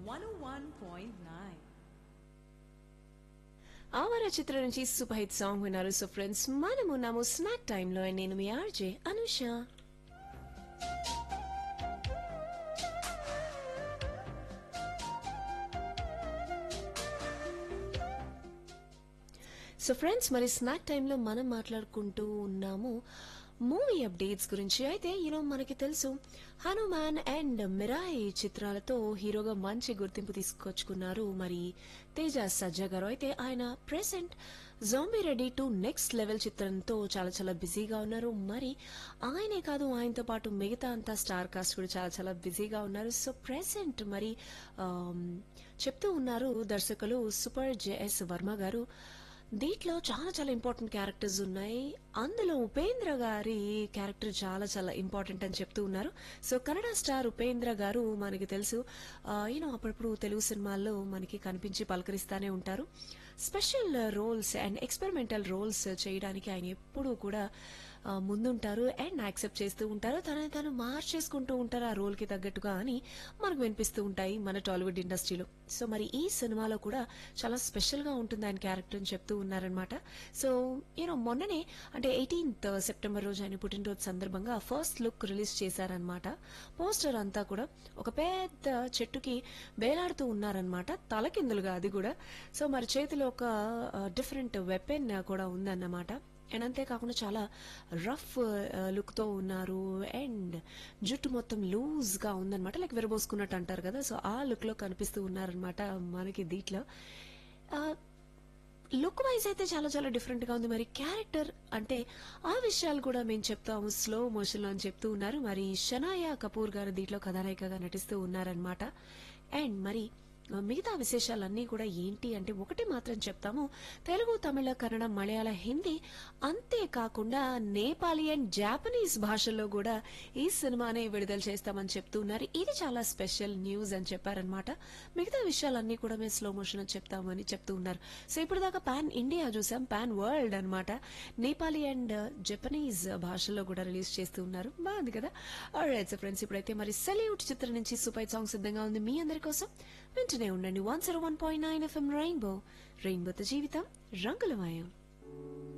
101.9. ఆవర చిత్రం నుంచి సూపర్ హిట్ సాంగ్ విన్నారు సో ఫ్రెండ్స్ మనము ఉన్నాము స్నాక్ టైమ్ లో నేను మీ ఆర్జే అనుష సో ఫ్రెండ్స్ మరి స్నాక్ టైంలో మనం మాట్లాడుకుంటూ ఉన్నాము మూవీ అప్డేట్స్ గురించి అయితే ఈరోజు మనకి తెలుసు హనుమాన్ అండ్ మిరాయి చిత్రాలతో హీరోగా మంచి గుర్తింపు తీసుకొచ్చుకున్నారు మరి తేజ సజ్జా గారు అయితే ఆయన present zombie Reddy two next level చిత్రంతో చాలా చాలా బిజీగా ఉన్నారు మరి ఆయనే కాదు ఆయనతో పాటు మిగతా అంతా స్టార్ కాస్ట్ కూడా చాలా చాలా బిజీగా ఉన్నారు సో ప్రెసెంట్ మరి ఆమ్, చెప్తూ ఉన్నారు దర్శకులు సూపర్ జేఎస్ వర్మ గారు దీంట్లో చాలా చాలా ఇంపార్టెంట్ క్యారెక్టర్స్ ఉన్నాయి అందులో ఉపేంద్ర గారి క్యారెక్టర్ చాలా చాలా ఇంపార్టెంట్ అని చెప్తూ ఉన్నారు సో కన్నడ స్టార్ ఉపేంద్ర గారు మనకి తెలుసు యూనో అప్పుడప్పుడు తెలుగు సినిమాల్లో మనకి కనిపించి పలకరిస్తానే ఉంటారు special roles and experimental roles చేయడానికి ఆయన ఎప్పుడూ కూడా ఆ, ముందుంటారు అండ్ యాక్సెప్ట్ చేస్తూ ఉంటారు తనని తను మార్చేసుకుంటూ ఉంటారు ఆ రోల్ కి తగ్గట్టుగా అని మనకు వినిపిస్తూ ఉంటాయి మన టాలీవుడ్ ఇండస్ట్రీలో సో మరి ఈ సినిమాలో కూడా చాలా స్పెషల్ గా ఉంటుంది ఆయన క్యారెక్టర్ అని చెప్తూ ఉన్నారనమాట సో యూనో మొన్ననే అంటే ఎయిటీన్త్ సెప్టెంబర్ రోజు ఆయన పుట్టినరోజు సందర్భంగా ఫస్ట్ లుక్ రిలీజ్ చేశారనమాట పోస్టర్ అంతా కూడా ఒక పెద్ద చెట్టుకి వేలాడుతూ ఉన్నారనమాట తలకిందులుగా అది కూడా సో మరి చేతిలో ఒక డిఫరెంట్ వెపెన్ కూడా ఉందన్నమాట అండ్ అంతేకాకుండా చాలా రఫ్ లుక్ తో ఉన్నారు అండ్ జుట్టు మొత్తం లూజ్ గా ఉందన్నమాట లైక్ విరబోసుకున్నట్టు అంటారు కదా సో ఆ లుక్ లో కనిపిస్తూ ఉన్నారనమాట మనకి దీంట్లో లుక్ వైజ్ అయితే చాలా చాలా డిఫరెంట్ గా ఉంది మరి క్యారెక్టర్ అంటే ఆ విషయాలు కూడా మేము చెప్తాము స్లో మోషన్ లో అని చెప్తూ ఉన్నారు మరి షనాయా కపూర్ గారు దీంట్లో కథానాయికగా నటిస్తూ ఉన్నారనమాట అండ్ మరి ఆ, మిగతా విశేషాలన్నీ కూడా ఏంటి అంటే ఒకటి మాత్రం చెప్తాము తెలుగు తమిళ కన్నడ మలయాళ హిందీ అంతేకాకుండా నేపాలీ అండ్ జాపనీస్ భాషల్లో కూడా ఈ సినిమానే విడుదల చేస్తామని చెప్తూ ఉన్నారు ఇది చాలా స్పెషల్ న్యూస్ అని చెప్పారనమాట మిగతా విషయాలన్నీ కూడా మేము స్లో మోషన్ అని చెప్తామని చెప్తూ ఉన్నారు సో ఇప్పుడు దాకా పాన్ ఇండియా చూసాం పాన్ వరల్డ్ అన్నమాట నేపాలీ అండ్ జపనీస్ భాషల్లో కూడా రిలీజ్ చేస్తూ ఉన్నారు బాగుంది కదా ఆల్రైట్ సో ఫ్రెండ్స్ ఇప్పుడైతే మరి సెల్యూట్ చిత్రం నుంచి సూపర్ సాంగ్ సిద్ధంగా ఉంది మీ అందరి కోసం వింటూనే ఉండండి one zero one point nine FM rainbow రెయిన్బోతో జీవితం రంగులమయం